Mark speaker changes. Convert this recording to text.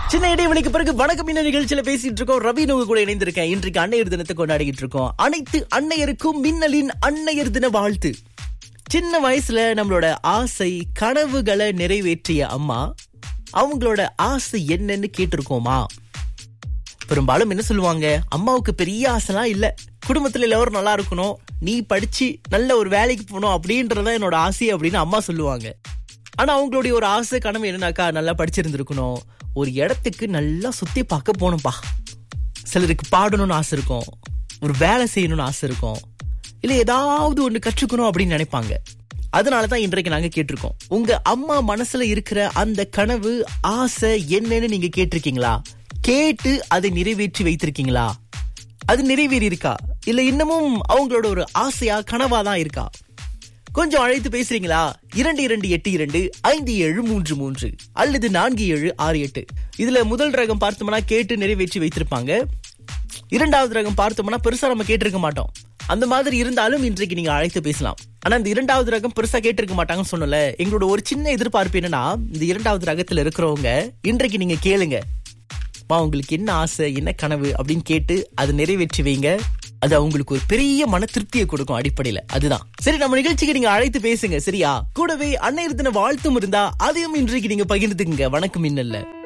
Speaker 1: சின்ன இடைவெளிக்கு பிறகு வணக்கம் இந்த நிகழ்ச்சியில பேசிட்டு இருக்கோம் ரவி உங்க கூட இணைந்திருக்கேன் இன்றைக்கு அன்னையர் தினத்தை கொண்டாடிக்கிட்டு இருக்கோம் அனைத்து அன்னையருக்கும் மின்னலின் அன்னையர் தின வாழ்த்து சின்ன வயசுல நம்மளோட ஆசை கனவுகளை நிறைவேற்றிய அம்மா அவங்களோட ஆசை என்னன்னு கேட்டிருக்கோமா பெரும்பாலும் என்ன சொல்லுவாங்க அம்மாவுக்கு பெரிய ஆசைலாம் இல்ல குடும்பத்துல எல்லாரும் நல்லா இருக்கணும் நீ படிச்சு நல்ல ஒரு வேலைக்கு போகணும் அப்படின்றதான் என்னோட ஆசை அப்படின்னு அம்மா சொல்லுவாங்க ஆனா அவங்களுடைய ஒரு ஆசை கனவு என்னன்னாக்கா நல்லா படிச்சிருந்திருக்கணும் ஒரு இடத்துக்கு நல்லா சுத்தி பார்க்க போகணும்பா சிலருக்கு பாடணும்னு ஆசை இருக்கும் ஒரு வேலை செய்யணும்னு ஆசை இருக்கும் இல்ல ஏதாவது ஒண்ணு கற்றுக்கணும் அப்படின்னு நினைப்பாங்க அதனாலதான் இன்றைக்கு நாங்க கேட்டிருக்கோம் உங்க அம்மா மனசுல இருக்கிற அந்த கனவு ஆசை என்னன்னு நீங்க கேட்டிருக்கீங்களா கேட்டு அதை நிறைவேற்றி வைத்திருக்கீங்களா அது நிறைவேறி இருக்கா இல்ல இன்னமும் அவங்களோட ஒரு ஆசையா கனவா தான் இருக்கா கொஞ்சம் அழைத்து பேசுறீங்களா இரண்டு இரண்டு எட்டு இரண்டு ஐந்து ஏழு மூன்று மூன்று அல்லது நான்கு ஏழு ஆறு எட்டு இதுல முதல் ரகம் பார்த்தோம்னா கேட்டு நிறைவேற்றி வைத்திருப்பாங்க இரண்டாவது ரகம் பார்த்தோம்னா பெருசா நம்ம கேட்டிருக்க மாட்டோம் அந்த மாதிரி இருந்தாலும் இன்றைக்கு நீங்க அழைத்து பேசலாம் ஆனா இந்த இரண்டாவது ரகம் பெருசா கேட்டிருக்க மாட்டாங்கன்னு சொன்னல எங்களோட ஒரு சின்ன எதிர்பார்ப்பு என்னன்னா இந்த இரண்டாவது ரகத்துல இருக்கிறவங்க இன்றைக்கு நீங்க கேளுங்க மா உங்களுக்கு என்ன ஆசை என்ன கனவு அப்படின்னு கேட்டு அதை நிறைவேற்றி வைங்க அது அவங்களுக்கு ஒரு பெரிய மன திருப்தியை கொடுக்கும் அடிப்படையில அதுதான் சரி நம்ம நிகழ்ச்சிக்கு நீங்க அழைத்து பேசுங்க சரியா கூடவே அன்னையர் தின வாழ்த்தும் இருந்தா அதையும் இன்றைக்கு நீங்க பகிர்ந்துக்குங்க வணக்கம் இன்னல்ல